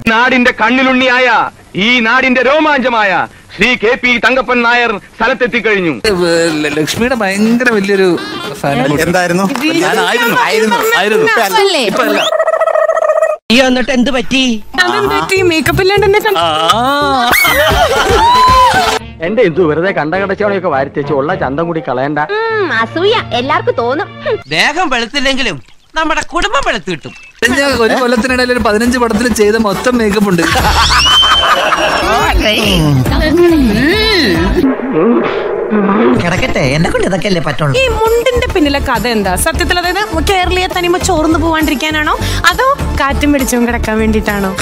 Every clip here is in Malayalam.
നാടിന്റെ കണ്ണിലുണ്ണിയായ ഈ നാടിന്റെ രോമാഞ്ചമായ ശ്രീ കെ പി തങ്കപ്പൻ നായർ സ്ഥലത്തെത്തിക്കഴിഞ്ഞു ല- ലക്ഷ്മിയുടെ ഭയങ്കര വലിയൊരു ഫാൻ എന്തായിരുന്നു ഞാനായിരുന്നു ആയിരുന്നു ആയിരുന്നു അല്ലേ? ഇപ്പൊ അല്ല ഈ എന്നിട്ട് എന്ത് പറ്റി മേക്കപ്പ് ഇല്ലാണ്ട് എന്നെ കണ്ട- ആ എന്റെ എന്തു വെറുതെ കണ്ട കടച്ചവണയൊക്കെ വാരിത്തേച്ച് ഉള്ള ചന്തം കൂടി കളയണ്ട ഉം, അസൂയ എല്ലാവർക്കും തോന്നും ഹും. ദേഹം വെളുത്തില്ലെങ്കിലും നമ്മുടെ കുടുംബം വെളുത്തു കിട്ടും കഴിഞ്ഞ ഒരു കൊല്ലത്തിനിടയിൽ ഒരു പതിനഞ്ച് പടത്തിൽ ചെയ്ത മൊത്തം മേക്കപ്പ് ഉണ്ട് കിടക്കട്ടെ എന്നെ കൊണ്ട് ഇതൊക്കെ അല്ലേ പറ്റുള്ളൂ ഈ മുണ്ടിന്റെ പിന്നിലെ കഥ എന്താ സത്യത്തിൽ അതായത് കേരളീയ തനിമ ചോർന്നു പോവാണ്ടിരിക്കാനാണോ അതോ കാറ്റും പിടിച്ചും കിടക്കാൻ വേണ്ടിട്ടാണോ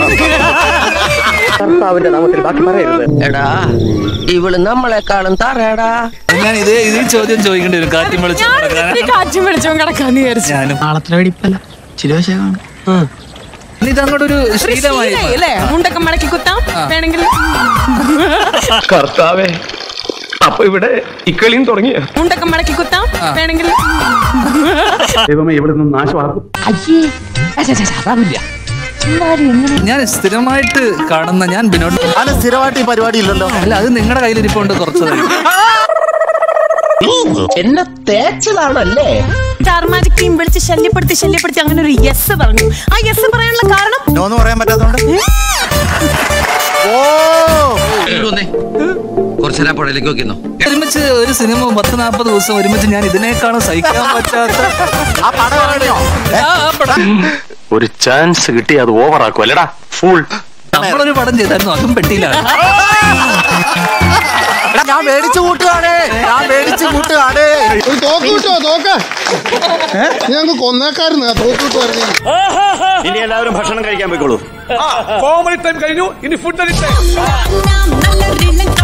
എടാ ഇവള് നമ്മളെക്കാളും തറയടാ ഞാൻ ഇതേ ഇതേ ചോദ്യം ചോദിക്കേണ്ടി വരും കാറ്റും വെളിച്ചം ഞാൻ കിടക്കാനാ? ഈ കാറ്റും പിടിച്ചും കിടക്കാന്ന് വിചാരിച്ചു ഞാനും നാളത്തെ വെടിപ്പല്ല ചിലവശ കാണും ഇത് അങ്ങോട്ട് ഒരു ഒരു ശീലമായി ശീലമായി അല്ലേ മുണ്ടൊക്കെ മടക്കി കുത്താം വേണമെങ്കിൽ കർത്താവേ അപ്പൊ ഇവിടെ ഇക്കളിയും തുടങ്ങിയ മുണ്ടൊക്കെ മടക്കി കുത്താം വേണമെങ്കിൽ ദൈവമേ ഇവിടെ നിന്ന് നാശമാക്കും ഞാൻ സ്ഥിരമായിട്ട് കാണുന്ന ഞാൻ ബിനോദ് അല്ല സ്ഥിരമായിട്ട് ഈ പരിപാടി ഇല്ലല്ലോ അല്ല അത് നിങ്ങളുടെ കയ്യിലിരിപ്പുണ്ട് കുറച്ചതായി എന്നെ തേച്ചതാണല്ലേ സ്റ്റാർ മാജിക് ടീം വിളിച്ച് ശല്യപ്പെടുത്തി ശല്യപ്പെടുത്തി അങ്ങനെ ഒരു യെസ് പറഞ്ഞു ആ യെസ് പറയാനുള്ള കാരണം നോന്ന് പറയാൻ പറ്റാത്തോണ്ട് ഓ കുറച്ചേരാ പുഴയിലേക്ക് നോക്കിന്നോ ഒരുമിച്ച് ഒരു സിനിമ പത്ത് നാൽപ്പത് ദിവസം ഒരുമിച്ച് ഞാൻ ഇതിനേക്കാളും സഹിക്കാൻ പറ്റാത്ത ആ പടം പറഞ്ഞോ ആ, ആ പടം. ഒരു ചാൻസ് കിട്ടി അത് ഓവർ ആക്കും അല്ലടാ ഫുൾ നമ്മളൊരു പടം ചെയ്തായിരുന്നു അതും പെട്ടിയിലാണ് ഞാൻ മേടിച്ചു കൂട്ടുകാണേ ഞാൻ മേടിച്ചു കൂട്ടുകാണേ ഒരു തോക്ക് കിട്ടോ തോക്ക് ഞങ്ങൾക്ക് കൊന്നേക്കാരുന്നു ആ തോക്ക് കിട്ടോ ഇറങ്ങി ഇനി എല്ലാവരും ഭക്ഷണം കഴിക്കാൻ പോയിക്കോളൂ നല്ല